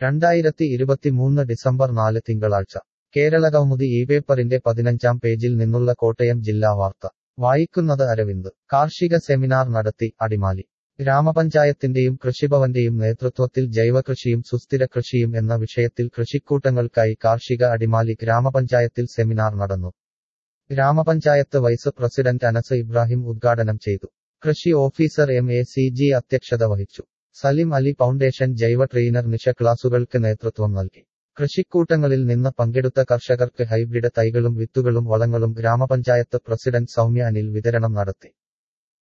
രണ്ടായിരത്തി ഇരുപത്തിമൂന്ന് ഡിസംബർ നാല് തിങ്കളാഴ്ച കേരള കൗമുദി ഈ പേപ്പറിന്റെ പതിനഞ്ചാം പേജിൽ നിന്നുള്ള കോട്ടയം ജില്ലാ വാർത്ത വായിക്കുന്നത് അരവിന്ദ് കാർഷിക സെമിനാർ നടത്തി അടിമാലി ഗ്രാമപഞ്ചായത്തിന്റെയും കൃഷിഭവന്റെയും നേതൃത്വത്തിൽ ജൈവകൃഷിയും സുസ്ഥിര കൃഷിയും എന്ന വിഷയത്തിൽ കൃഷിക്കൂട്ടങ്ങൾക്കായി കാർഷിക അടിമാലി ഗ്രാമപഞ്ചായത്തിൽ സെമിനാർ നടന്നു ഗ്രാമപഞ്ചായത്ത് വൈസ് പ്രസിഡന്റ് അനസ് ഇബ്രാഹിം ഉദ്ഘാടനം ചെയ്തു കൃഷി officer M A C G അധ്യക്ഷത വഹിച്ചു സലിം അലി ഫൗണ്ടേഷൻ ജൈവ ട്രെയിനർ നിശ ക്ലാസുകൾക്ക് നേതൃത്വം നൽകി കൃഷിക്കൂട്ടങ്ങളിൽ നിന്ന് പങ്കെടുത്ത കർഷകർക്ക് ഹൈബ്രിഡ് തൈകളും വിത്തുകളും വളങ്ങളും ഗ്രാമപഞ്ചായത്ത് പ്രസിഡന്റ് സൗമ്യ അനിൽ വിതരണം നടത്തി